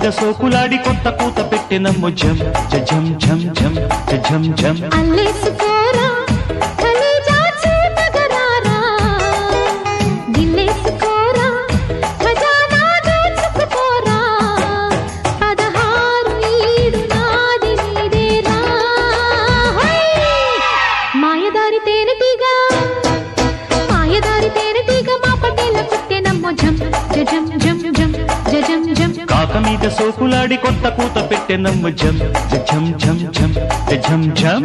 మీద సోకులాడి కొత్త కూత పెట్టినమ్ము జం జం జం జం జం జం అల్లేసుకోరా కలేజా చూపగరారా గిల్లేసుకోరా ఖజానా దోచుకుపోరా పదహారు ఈడు నాది నీదేరా హై! మాయదారి తేనెటీగ మాయదారి తేనెటీగ మా పటేల కుట్టెనమ్మో జం జం జం జం జం జం కాక మీద సోకులాడి కొత్త కూత పెట్టినమ్ము జం జం జం జం జం జం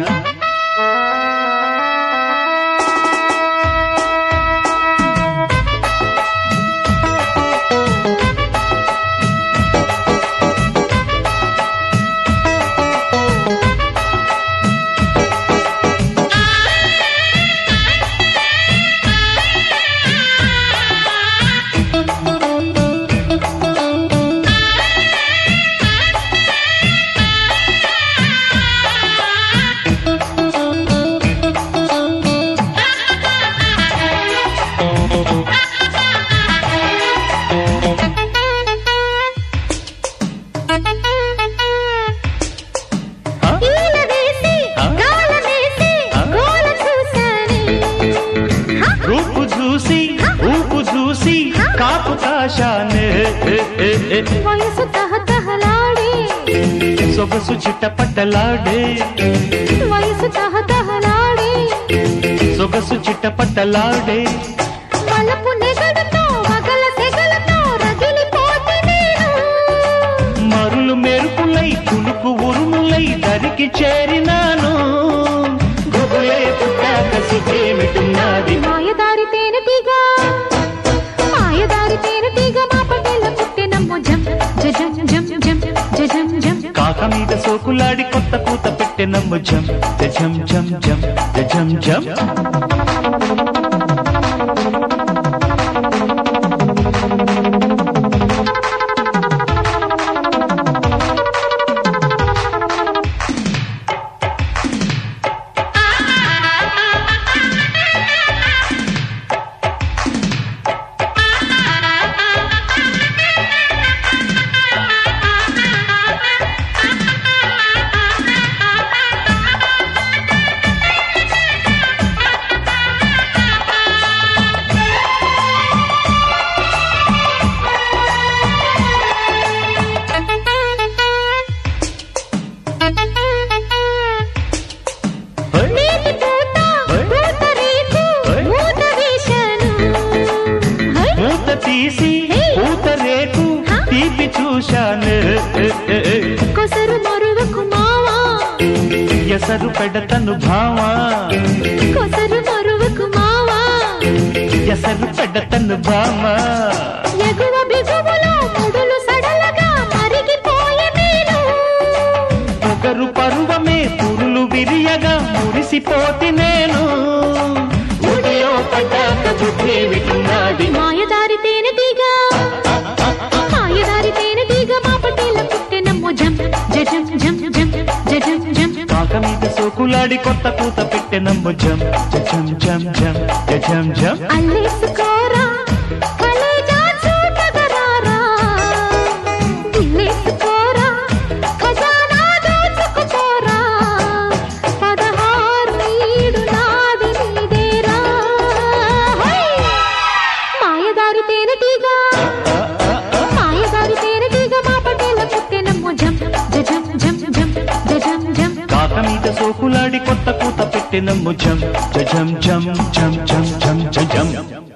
ఆ? ఈల వేసి ఆ? గాల వేసి ఆ? గోల చూసాని హ! రూపు చూసి ఊపు చూసి కాపు కాశానే వయసు తహతహలాడే సొగసు చిట్టపట్టలాడే వయసు తహతహలాడే సొగసు చిట్టపట్టలాడే వలపు నెగడుతో వగల సెగలతో రగిలిపోతే నేను మరులు మెరుపులై కులుకు ఉరుములై దరికి చేరినాను గుబులే పుట్టాక సిద్ధేమిటున్నది మాయదారి తేనెటీగ మాయదారి తేనెటీగ మా పటేల పుట్టినమ్మో జం జం జం జం జం జం కాక మీద సోకులాడి కొత్త కూత పెట్టెనమ్ము జం జం జం జం జం జం హై! నేతి పూత హై! పూత రేకు హై! మూత వేశాను హై! మూత తీసి పూత రేకు తీపి చూశాను కొసరు మరువకు మావా ఎసరు పెడతను భావా కొసరు మరువకు మావా ఎసరు పెడతను భామా ఎగువ బిగువులో ముడులు సడలగా మరిగిపోయే నేను పొగరు పరువమే పురులు విరియగా మురిసిపోతి నేను ఉదయం పడ్డాక బుద్ధి విటున్నది మాయదారి తేనెటీగ మాయదారి తేనెటీగ మా పటేల పుట్టెనమ్మో జం జం జం జం జం జం కాక మీద సోకులాడి కొత్త కూత పెట్టెనమ్ము జం జం జం జం జం జం అల్లేసుకోరా కలేజా చూపగరారా గిల్లేసుకోరా ఖజానా దోచుకుపోరా పదహారు ఈడు నాది నీదేరా హై! మాయదారి తేనెటీగ మాయదారి తేనెటీగ మా పటేల పుట్టెనమ్మో జం జం జం జం జం జం కాక మీద సోకులాడి కొత్త కూత పెట్టెనమ్ము జం జం జం జం జం జం జం జం